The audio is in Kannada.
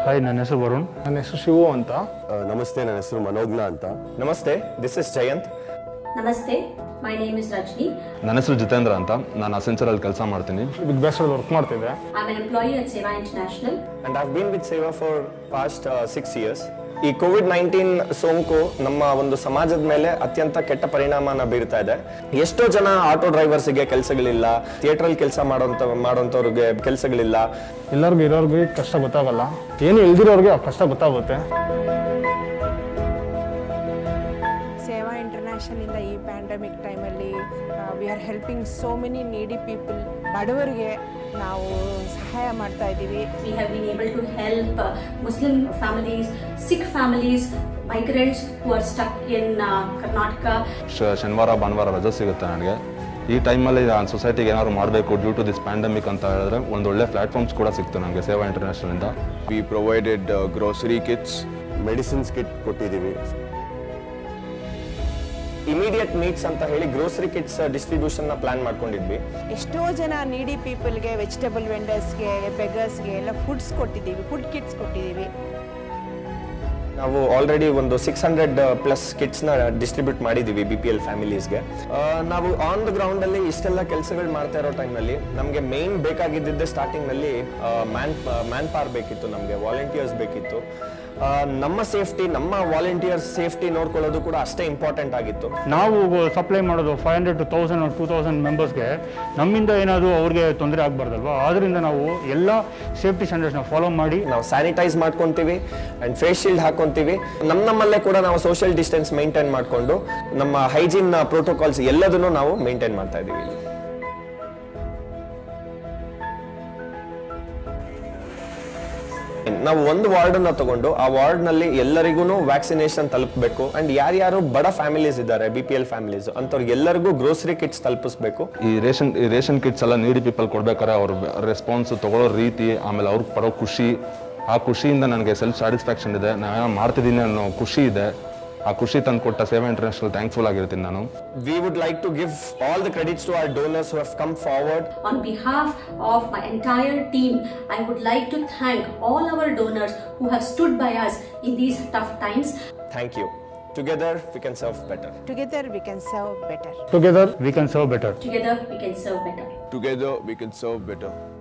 ಹಾಯ್ ನನ್ನ ಹೆಸರು ವರುಣ್ ನನ್ನ ಹೆಸರು ಶಿವು ಅಂತ ಆ, ನಮಸ್ತೆ ನನ್ನ ಹೆಸರು ಮನೋಜ್ಞ ಅಂತ namaste this is Jayant Namaste, my name is Rajni. ನನ್ನ ಹೆಸರು ಜಿತೇಂದ್ರ ಅಂತ ನಾನು ಅಸೆಂಚರಲ್ಲಿ ಕೆಲಸ ಮಾಡ್ತೀನಿ ಬಿಗ್ ಬ್ಯಾಸ್ಟಲ್ಲಿ ವರ್ಕ್ ಮಾಡ್ತಿದ್ದೆ I'm an employee at Seva International. And I've been with Seva for past six years ಈ ಕೋವಿಡ್ ನೈನ್ಟೀನ್ ಸೋಂಕು ನಮ್ಮ ಒಂದು ಸಮಾಜದ ಮೇಲೆ ಅತ್ಯಂತ ಕೆಟ್ಟ ಪರಿಣಾಮನ ಬೀರ್ತಾ ಇದೆ ಎಷ್ಟೋ ಜನ ಆಟೋ ಡ್ರೈವರ್ಸ್ಗೆ ಕೆಲಸಗಳಿಲ್ಲ ಥಿಯೇಟ್ರಲ್ಲಿ ಕೆಲಸ ಮಾಡೋಂಥ ಮಾಡೋಂಥವ್ರಿಗೆ ಕೆಲಸಗಳಿಲ್ಲ ಎಲ್ಲರಿಗೂ ಇರೋರಿಗೆ ಕಷ್ಟ ಗೊತ್ತಾಗಲ್ಲ ಏನು ಇಲ್ದಿರೋರಿಗೆ ಆ ಕಷ್ಟ ಗೊತ್ತಾಗುತ್ತೆ ಸೇವಾ ಇಂಟರ್ನ್ಯಾಷನಲಿಂದ ಈ ಪ್ಯಾಂಡಮಿಕ್ ಟೈಮಲ್ಲಿ we are helping so many needy people ಬಡವರಿಗೆ ನಾವು ಸಹಾಯ ಮಾಡ್ತಾ ಇದ್ದೀವಿ We have been able to help uh, Muslim families, Sikh families, migrants who are stuck in uh, Karnataka. ಶ- ಶನಿವಾರ ಭಾನುವಾರ ರಜೆ ಸಿಗುತ್ತೆ ನನಗೆ ಈ ಟೈಮಲ್ಲಿ ನಾನು ಸೊಸೈಟಿಗೆ ಏನಾದ್ರು ಮಾಡಬೇಕು ಡ್ಯೂ ಟು ದಿಸ್ ಪ್ಯಾಂಡಮಿಕ್ ಅಂತ ಹೇಳಿದ್ರೆ ಒಂದು ಒಳ್ಳೆ ಪ್ಲಾಟ್ಫಾರ್ಮ್ಸ್ ಕೂಡ ಸಿಕ್ತು ನನಗೆ ಸೇವಾ ಇಂಟರ್ನ್ಯಾಷನಲಿಂದ we provided grocery kits medicines kit ಕೊಟ್ಟಿದ್ದೀವಿ ಇಮಿಡಿಯೇಟ್ ನೀಡ್ಸ್ ಅಂತ ಹೇಳಿ ಗ್ರೋಸರಿ ಕಿಟ್ಸ್ ಡಿಸ್ಟ್ರಿಬ್ಯೂಷನ್ ನ ಪ್ಲಾನ್ ಮಾಡ್ಕೊಂಡಿದ್ವಿ ಎಷ್ಟೋ ಜನ ನೀಡಿ ಪೀಪಲ್ಗೆ ವೆಜಿಟೇಬಲ್ ವೆಂಡರ್ಸ್ಗೆ ಬೆಗರ್ಸ್ಗೆ ಎಲ್ಲ ಫುಡ್ಸ್ ಕೊಟ್ಟಿದ್ದೀವಿ ಫುಡ್ ಕಿಟ್ಸ್ ಕೊಟ್ಟಿದ್ದೀವಿ ನಾವು ಆಲ್ರೆಡಿ ಒಂದು ಸಿಕ್ಸ್ ಹಂಡ್ರೆಡ್ ಪ್ಲಸ್ ಕಿಟ್ಸ್ನ ಡಿಸ್ಟ್ರಿಬ್ಯೂಟ್ ಮಾಡಿದ್ದೀವಿ ಬಿ ಪಿ ಎಲ್ ಫ್ಯಾಮಿಲೀಸ್ಗೆ ನಾವು ಆನ್ ದ ಗ್ರೌಂಡಲ್ಲಿ ಇಷ್ಟೆಲ್ಲ ಕೆಲಸಗಳು ಮಾಡ್ತಾ ಇರೋ ಟೈಮ್ನಲ್ಲಿ ನಮಗೆ ಮೇನ್ ಬೇಕಾಗಿದ್ದಿದ್ದೆ ಸ್ಟಾರ್ಟಿಂಗ್ನಲ್ಲಿ ಮ್ಯಾನ್ ಮ್ಯಾನ್ ಪವರ್ ಬೇಕಿತ್ತು ನಮಗೆ ವಾಲಂಟಿಯರ್ಸ್ ಬೇಕಿತ್ತು ಆ, ನಮ್ಮ ಸೇಫ್ಟಿ ನಮ್ಮ ವಾಲಂಟಿಯರ್ಸ್ ಸೇಫ್ಟಿ ನೋಡ್ಕೊಳ್ಳೋದು ಕೂಡ ಅಷ್ಟೇ ಇಂಪಾರ್ಟೆಂಟ್ ಆಗಿತ್ತು ನಾವು ಸಪ್ಲೈ ಮಾಡೋದು five hundred to thousand two thousand ಮೆಂಬರ್ಸ್ಗೆ ನಮ್ಮಿಂದ ಏನಾದರೂ ಅವ್ರಿಗೆ ತೊಂದರೆ ಆಗಬಾರ್ದಲ್ವಾ ಆದ್ದರಿಂದ ನಾವು ಎಲ್ಲ ಸೇಫ್ಟಿ ಸ್ಟ್ಯಾಂಡರ್ಡ್ಸ್ನ ಫಾಲೋ ಮಾಡಿ ನಾವು ಸ್ಯಾನಿಟೈಸ್ ಮಾಡ್ಕೊಂತೀವಿ ಅಂಡ್ ಫೇಸ್ ಶೀಲ್ಡ್ ಹಾಕೊಂತೀವಿ ನಮ್ಮ ನಮ್ಮಲ್ಲೇ ಕೂಡ ನಾವು ಸೋಷಿಯಲ್ ಡಿಸ್ಟೆನ್ಸ್ ಮೇಂಟೈನ್ ಮಾಡಿಕೊಂಡು ನಮ್ಮ ಹೈಜೀನ್ ಪ್ರೋಟೋಕಾಲ್ಸ್ ಎಲ್ಲದನ್ನು ನಾವು ಮೇಂಟೈನ್ ಮಾಡ್ತಾ ಇದ್ದೀವಿ ಇಲ್ಲಿ ನಾವು ಒಂದು ವಾರ್ಡ್ ಅನ್ನ ತಗೊಂಡು ಆ ವಾರ್ಡ್ ನಲ್ಲಿ ಎಲ್ಲರಿಗೂ ವ್ಯಾಕ್ಸಿನೇಷನ್ ತಲುಪಬೇಕು ಅಂಡ್ ಯಾರ್ಯಾರು ಬಡ ಫ್ಯಾಮಿಲೀಸ್ ಇದ್ದಾರೆ ಬಿ ಪಿ ಎಲ್ ಫ್ಯಾಮಿಲೀಸ್ ಅಂತವ್ರಿಗೆ ಎಲ್ಲರಿಗೂ ಗ್ರೋಸರಿ ಕಿಟ್ಸ್ ತಲುಪಿಸ್ಬೇಕು ಈ ರೇಷನ್ ಈ ರೇಷನ್ ಕಿಟ್ಸ್ ಎಲ್ಲ ನೀಡಿ ಪೀಪಲ್ ಕೊಡ್ಬೇಕಾದ್ರೆ ಅವ್ರ ರೆಸ್ಪಾನ್ಸ್ ತಗೊಳ್ಳೋ ರೀತಿ ಆಮೇಲೆ ಅವ್ರಿಗೆ ಪಡೋ ಖುಷಿ ಆ ಖುಷಿಯಿಂದ ನನಗೆ ಸೆಲ್ಫ್ ಸ್ಯಾಟಿಸ್ಫ್ಯಾಕ್ಷನ್ ಇದೆ ನಾನು ಮಾಡ್ತಿದ್ದೀನಿ ಅನ್ನೋ ಖುಷಿ ಇದೆ ಆ ಖುಷಿ ತಂದು ಕೊಟ್ಟ ಸೇವಾ ಇಂಟರ್ನ್ಯಾಷನಲ್ ಥ್ಯಾಂಕ್ಫುಲ್ ಆಗಿರ್ತೀನಿ ನಾನು we would like to give all the credits to our donors who have come forward On behalf of my entire team, I would like to thank all our donors who have stood by us in these tough times. Thank you together we can serve better together we can serve better together we can serve better Together, we can serve better. Together we can serve better